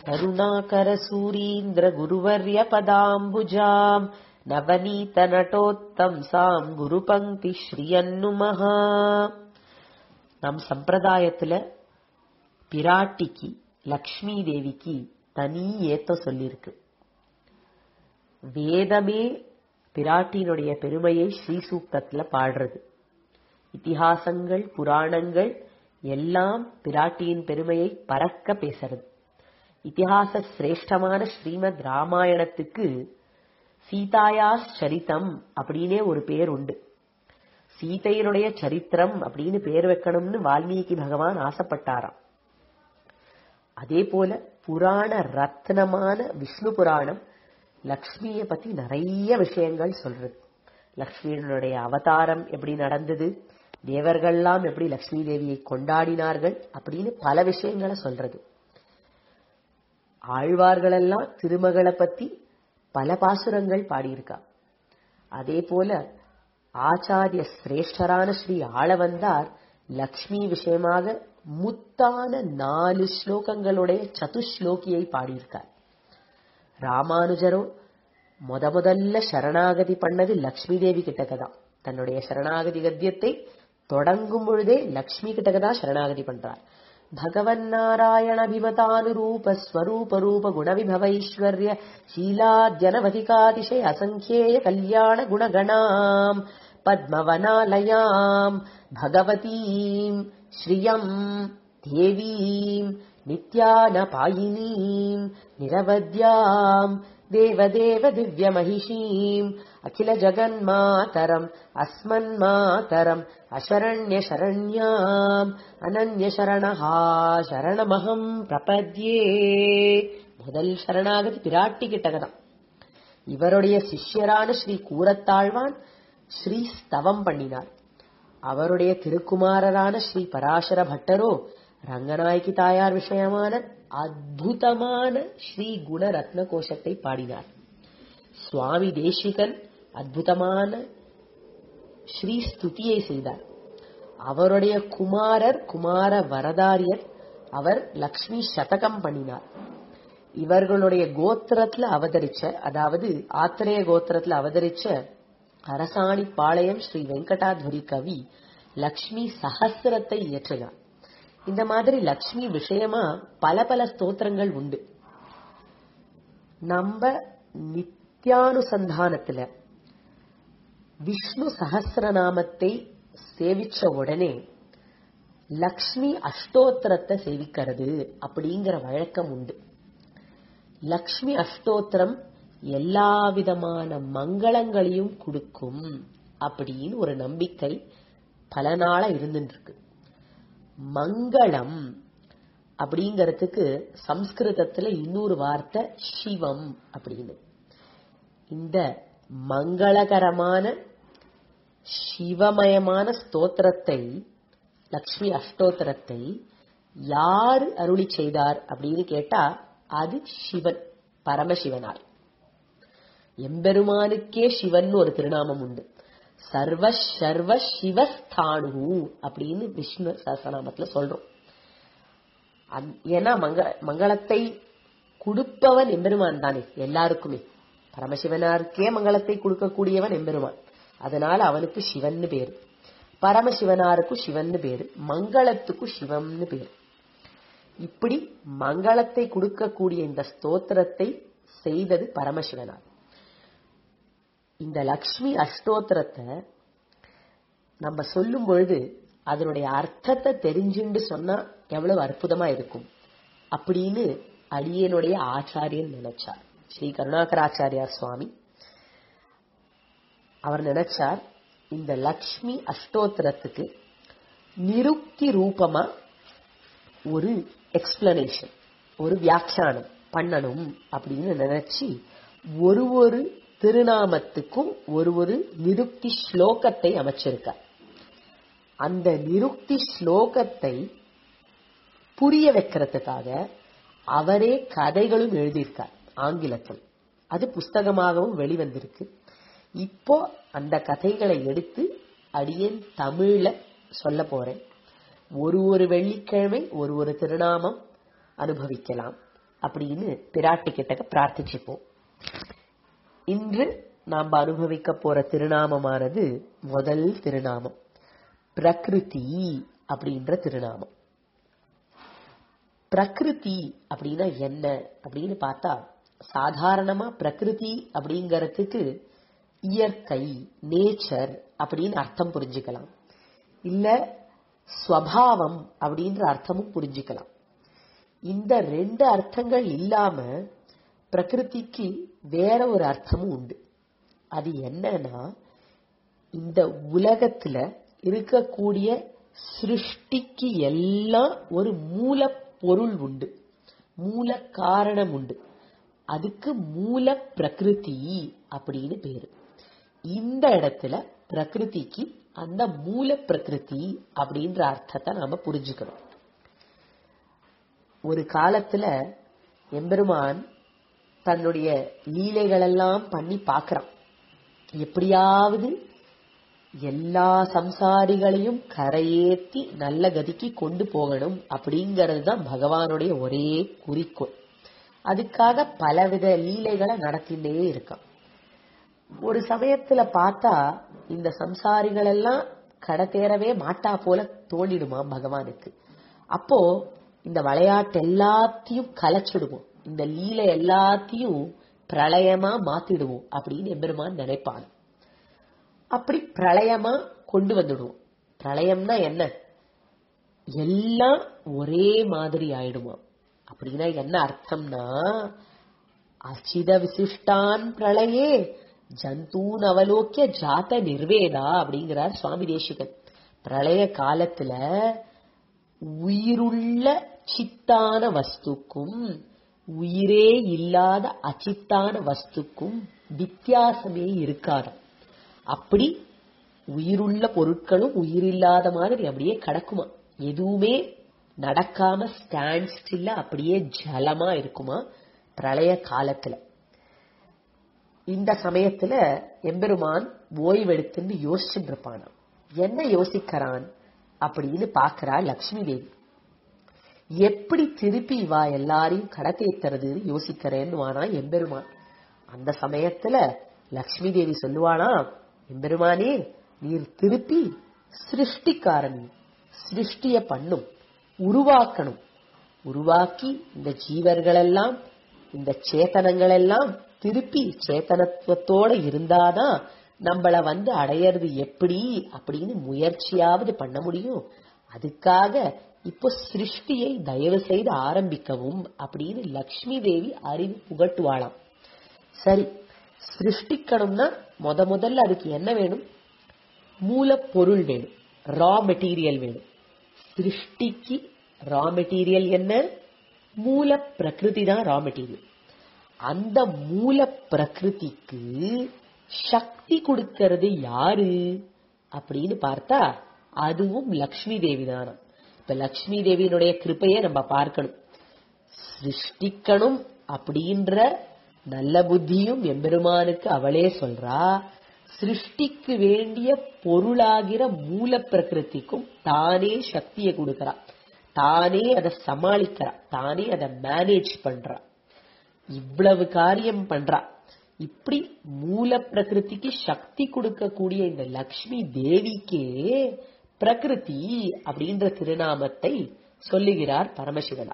करुणाकरसूरीन्द्रगुरुवर्यपदाम्बुजाम् நவநீதநட்டோத்தம்சாம் குரு பங்கி ஸ்ரீயன்னுமஹா நம் சம்பிரதாயத்துல பிராட்டிக்கு லக்ஷ்மி தேவிக்கு தனி ஏத்தம் சொல்லியிருக்கு வேதமே பிராட்டியினுடைய பெருமையை ஸ்ரீ சூக்தத்துல பாடுறது இத்திஹாசங்கள் புராணங்கள் எல்லாம் பிராட்டியின் பெருமையை பறக்க பேசுறது இத்திஹாச சிரேஷ்டமான ஸ்ரீமத் ராமாயணத்துக்கு சீதாயா சரிதம் அப்படின்னே ஒரு பேர் உண்டு சீதையினுடைய சரித்திரம் அப்படின்னு பேர் வைக்கணும்னு வால்மீகி பகவான் ஆசைப்பட்டாராம் அதே போல புராண ரத்னமான விஷ்ணு புராணம் லக்ஷ்மிய பத்தி நிறைய விஷயங்கள் சொல்றது லக்ஷ்மியினுடைய அவதாரம் எப்படி நடந்தது தேவர்கள்லாம் எப்படி லக்ஷ்மி தேவியை கொண்டாடினார்கள் அப்படின்னு பல விஷயங்களை சொல்றது ஆழ்வார்களெல்லாம் திருமகளை பத்தி பல பாசுரங்கள் பாடியிருக்கா அதே போல ஆச்சாரிய சிரேஷ்டரான ஸ்ரீ ஆளவந்தார் லக்ஷ்மி விஷயமாக முத்தான நாலு ஸ்லோகங்களுடைய சதுஸ்லோகியை பாடியிருக்கார் ராமானுஜரோ முத முதல்ல சரணாகதி பண்ணது லக்ஷ்மி தேவி கிட்டக்கதான் தன்னுடைய சரணாகதி கத்தியத்தை தொடங்கும் பொழுதே லக்ஷ்மி கிட்டக்கதான் சரணாகதி பண்றார் भगवन्नारायणभिमतानुरूप स्वरूप रूप गुणविभवैश्वर्य शीलाद्यनवधिकातिशय असङ्ख्येय कल्याण गुणगणाम् पद्मवनालयाम् भगवतीम् श्रियम् देवीम् नित्यानपायिनीम् निरवद्याम् देवदेव दिव्यमहिषीम् अखिल जगन्मातरम् अस्मन्मातरम् अशरण्य शरण्याम् अनन्य शरणः शरणमहम् प्रपद्ये முதல் சரணாகதி பிராட்டி கிட்டகதான் இவருடைய சிஷ்யரான ஸ்ரீ கூரத்தாழ்வான் ஸ்ரீ ஸ்தவம் பண்ணினார் அவருடைய திருக்குமாரரான ஸ்ரீ பராசர பட்டரோ ரங்கநாயகி தாயார் விஷயமான அத்புதமான ஸ்ரீ குண ரத்ன கோஷத்தை பாடினார் சுவாமி தேசிகன் அற்புதமான ஸ்ரீ ஸ்துதியை செய்தார் அவருடைய குமாரர் குமார வரதாரியர் அவர் லக்ஷ்மி சதகம் பண்ணினார் இவர்களுடைய கோத்திரத்துல அவதரிச்ச அதாவது ஆத்திரேய கோத்திரத்துல அவதரிச்ச அரசாணி பாளையம் ஸ்ரீ வெங்கடாத்வரி கவி லக்ஷ்மி சஹசிரத்தை இயற்றினார் இந்த மாதிரி லக்ஷ்மி விஷயமா பல பல ஸ்தோத்திரங்கள் உண்டு நம்ம நித்தியானுசந்தானத்துல விஷ்ணு சஹசிரநாமத்தை சேவிச்ச உடனே லக்ஷ்மி அஷ்டோத்திரத்தை சேவிக்கிறது அப்படிங்கிற வழக்கம் உண்டு லக்ஷ்மி அஷ்டோத்திரம் எல்லா விதமான மங்களங்களையும் கொடுக்கும் அப்படின்னு ஒரு நம்பிக்கை பல நாளா இருந்துட்டு இருக்கு மங்களம் அப்படிங்கறதுக்கு சம்ஸ்கிருதத்துல இன்னொரு வார்த்தை சிவம் அப்படின்னு இந்த மங்களகரமான சிவமயமான ஸ்தோத்திரத்தை லக்ஷ்மி அஷ்டோத்திரத்தை யார் அருளி செய்தார் அப்படின்னு கேட்டா அது சிவன் பரமசிவனார் எம்பெருமானுக்கே சிவன் ஒரு திருநாமம் உண்டு சர்வ சர்வ சிவஸ்தானு அப்படின்னு விஷ்ணு சஹஸ்ரநாமத்துல சொல்றோம் ஏன்னா மங்க மங்களத்தை கொடுப்பவன் எம்பெருமான் தானே எல்லாருக்குமே பரமசிவனாருக்கே மங்களத்தை கொடுக்கக்கூடியவன் எம்பெருமான் அதனால அவனுக்கு சிவன்னு பேரு பரமசிவனாருக்கும் சிவன்னு பேரு மங்களத்துக்கும் சிவம்னு பேரு இப்படி மங்களத்தை கொடுக்கக்கூடிய இந்த ஸ்தோத்திரத்தை செய்தது பரமசிவனார் இந்த லக்ஷ்மி அஷ்டோத்திரத்தை நம்ம சொல்லும் பொழுது அதனுடைய அர்த்தத்தை தெரிஞ்சுண்டு சொன்னா எவ்வளவு அற்புதமா இருக்கும் அப்படின்னு அடியனுடைய ஆச்சாரியன் நினைச்சார் ஸ்ரீ கருணாகராச்சாரியார் சுவாமி அவர் நினைச்சார் இந்த லக்ஷ்மி அஷ்டோத்திரத்துக்கு நிருக்தி ரூபமா ஒரு எக்ஸ்பிளனேஷன் ஒரு வியாக்கியானம் பண்ணணும் அப்படின்னு நினைச்சு ஒரு ஒரு திருநாமத்துக்கும் ஒரு ஒரு நிருக்தி ஸ்லோகத்தை அமைச்சிருக்கார் அந்த நிருக்தி ஸ்லோகத்தை புரிய வைக்கிறதுக்காக அவரே கதைகளும் எழுதியிருக்கார் ஆங்கிலத்தில் அது புஸ்தகமாகவும் வெளிவந்திருக்கு இப்போ அந்த கதைகளை எடுத்து அடியேன் தமிழ்ல சொல்ல போறேன் ஒரு ஒரு வெள்ளிக்கிழமை ஒரு ஒரு திருநாமம் அனுபவிக்கலாம் அப்படின்னு பிராட்டி கிட்டக்க பிரார்த்திச்சுப்போம் இன்று நாம் அனுபவிக்க போற திருநாமமானது முதல் திருநாமம் பிரகிருதி அப்படின்ற திருநாமம் பிரகிருதி அப்படின்னா என்ன அப்படின்னு பார்த்தா சாதாரணமா பிரகிருதி அப்படிங்கறதுக்கு இயற்கை நேச்சர் அப்படின்னு அர்த்தம் புரிஞ்சுக்கலாம் இல்ல ஸ்வபாவம் அப்படின்ற அர்த்தமும் புரிஞ்சுக்கலாம் இந்த ரெண்டு அர்த்தங்கள் இல்லாம பிரகிருதிக்கு வேற ஒரு அர்த்தமும் உண்டு அது என்னன்னா இந்த உலகத்துல இருக்கக்கூடிய சிருஷ்டிக்கு எல்லாம் ஒரு மூல பொருள் உண்டு மூல காரணம் உண்டு அதுக்கு மூல பிரகிருதி அப்படின்னு பேரு இந்த இடத்துல பிரகிருதிக்கு அந்த மூல பிரகிருதி அப்படின்ற அர்த்தத்தை நாம புரிஞ்சுக்கணும் ஒரு காலத்துல எம்பெருமான் தன்னுடைய லீலைகளெல்லாம் பண்ணி பார்க்கறான் எப்படியாவது எல்லா சம்சாரிகளையும் கரையேத்தி நல்ல கதிக்கு கொண்டு போகணும் அப்படிங்கிறது தான் பகவானுடைய ஒரே குறிக்கோள் அதுக்காக பலவித லீலைகளை நடத்திட்டே இருக்கான் ஒரு சமயத்துல பார்த்தா இந்த சம்சாரிகள் எல்லாம் கடை தேரவே மாட்டா போல தோண்டிடுமா பகவானுக்கு அப்போ இந்த விளையாட்டு எல்லாத்தையும் கலைச்சிடுவோம் இந்த லீலை எல்லாத்தையும் பிரளயமா மாத்திடுவோம் அப்படின்னு எம்பெருமான் நினைப்பான் அப்படி பிரளயமா கொண்டு வந்துடுவோம் பிரளயம்னா என்ன எல்லாம் ஒரே மாதிரி ஆயிடுமா அப்படின்னா என்ன அர்த்தம்னா அச்சித விசிஷ்டான் பிரளயே ஜந்தூன் அவலோக்கிய ஜாத்த நிர்வேதா அப்படிங்கிறார் சுவாமி தேசிகன் பிரளய காலத்துல உயிருள்ள சித்தான வஸ்துக்கும் உயிரே இல்லாத அச்சித்தான வஸ்துக்கும் வித்தியாசமே இருக்காது அப்படி உயிருள்ள பொருட்களும் உயிரில்லாத மாதிரி அப்படியே கிடக்குமா எதுவுமே நடக்காம ஸ்டாண்ட் ஸ்டில்ல அப்படியே ஜலமா இருக்குமா பிரளய காலத்துல இந்த சமயத்துல எம்பெருமான் ஓய்வெடுத்துன்னு யோசிச்சுட்டு இருப்பானாம் என்ன யோசிக்கிறான் அப்படின்னு பாக்குறா லக்ஷ்மி தேவி எப்படி திருப்பி இவா எல்லாரையும் கடத்தேத்துறதுன்னு யோசிக்கிறேன்னு வானா எம்பெருமான் அந்த சமயத்துல லக்ஷ்மி தேவி சொல்லுவானா எம்பெருமானே நீர் திருப்பி சிருஷ்டிக்காரணி சிருஷ்டிய பண்ணும் உருவாக்கணும் உருவாக்கி இந்த ஜீவர்கள் எல்லாம் இந்த சேத்தனங்கள் எல்லாம் திருப்பி சேத்தனத்துவத்தோட இருந்தாதான் நம்மள வந்து அடையிறது எப்படி அப்படின்னு முயற்சியாவது பண்ண முடியும் அதுக்காக இப்போ சிருஷ்டியை தயவு செய்து ஆரம்பிக்கவும் அப்படின்னு லக்ஷ்மி தேவி அறிவு புகட்டுவாளாம் சரி சிருஷ்டிக்கணும்னா முத முதல்ல அதுக்கு என்ன வேணும் மூலப்பொருள் வேணும் ரா மெட்டீரியல் வேணும் சிருஷ்டிக்கு ரா மெட்டீரியல் என்ன மூல பிரகிருதி தான் ரா மெட்டீரியல் அந்த மூல பிரகிருதிக்கு சக்தி கொடுக்கிறது யாரு அப்படின்னு பார்த்தா அதுவும் லக்ஷ்மி தேவி தானா இப்ப லக்ஷ்மி தேவியினுடைய கிருப்பையை நம்ம பார்க்கணும் சிருஷ்டிக்கணும் அப்படின்ற நல்ல புத்தியும் எம்பெருமானுக்கு அவளே சொல்றா சிருஷ்டிக்கு வேண்டிய பொருளாகிற மூல பிரகிருதிக்கும் தானே சக்தியை கொடுக்கறா தானே அதை சமாளிக்கிறா தானே அதை மேனேஜ் பண்றா இவ்வளவு காரியம் பண்றா இப்படி மூல பிரகிருதிக்கு சக்தி கொடுக்கக்கூடிய இந்த லக்ஷ்மி தேவிக்கே பிரகிருதி அப்படின்ற திருநாமத்தை சொல்லுகிறார் பரமசிவனா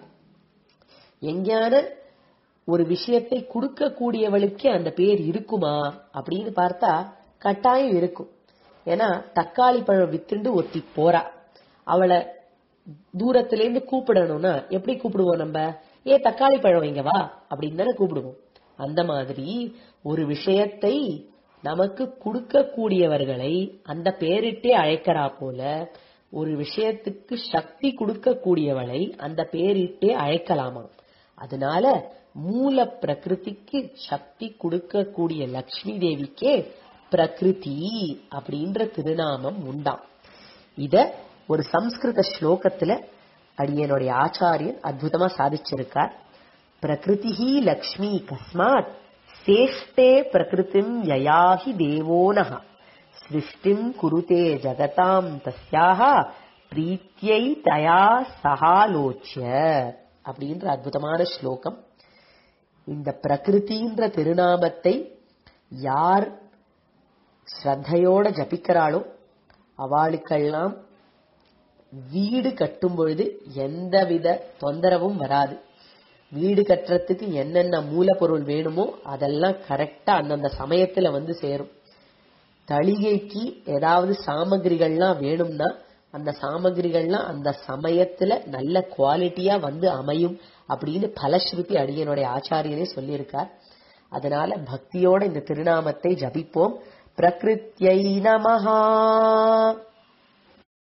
எங்கேயான ஒரு விஷயத்தை கொடுக்கக்கூடியவளுக்கு அந்த பேர் இருக்குமா அப்படின்னு பார்த்தா கட்டாயம் இருக்கும் ஏன்னா தக்காளி பழம் வித்துண்டு ஒத்தி போறா அவளை தூரத்துல இருந்து கூப்பிடணும்னா எப்படி கூப்பிடுவோம் நம்ம ஏ தக்காளி பழம் இங்க வா அப்படின்னு தானே கூப்பிடுவோம் அந்த மாதிரி ஒரு விஷயத்தை நமக்கு கொடுக்கக்கூடியவர்களை அந்த பேரிட்டே அழைக்கிறா போல ஒரு விஷயத்துக்கு சக்தி கொடுக்கக்கூடியவளை அந்த பேரிட்டே அழைக்கலாமா அதனால மூல பிரகிருதிக்கு சக்தி கொடுக்கக்கூடிய லக்ஷ்மி தேவிக்கே பிரகிருதி அப்படின்ற திருநாமம் உண்டாம் இத ஒரு சம்ஸ்கிருத ஸ்லோகத்துல அடியனுடைய ஆச்சாரியன் அற்புதமா சாதிச்சிருக்கார் பிரகிருதி லக்ஷ்மி கஸ்மாத் சேஷ்டே பிரகிருதிம் யயாஹி தேவோனஹ சிருஷ்டிம் குருதே ஜகதாம் தஸ்யாக பிரீத்தியை தயா சகாலோச்சிய அப்படின்ற அற்புதமான ஸ்லோகம் இந்த பிரகிருதின்ற திருநாமத்தை யார் ஸ்ரத்தையோட ஜபிக்கிறாளோ அவளுக்கெல்லாம் வீடு கட்டும் பொழுது எந்தவித தொந்தரவும் வராது வீடு கட்டுறதுக்கு என்னென்ன மூலப்பொருள் வேணுமோ அதெல்லாம் கரெக்டா அந்தந்த சமயத்துல வந்து சேரும் தளிகைக்கு ஏதாவது சாமகிரிகள்லாம் வேணும்னா அந்த சாமகிரிகள்லாம் அந்த சமயத்துல நல்ல குவாலிட்டியா வந்து அமையும் அப்படின்னு பலஸ்ருதி அடியனுடைய ஆச்சாரியரே சொல்லியிருக்கார் அதனால பக்தியோட இந்த திருநாமத்தை ஜபிப்போம் பிரகிருத்யை நமஹா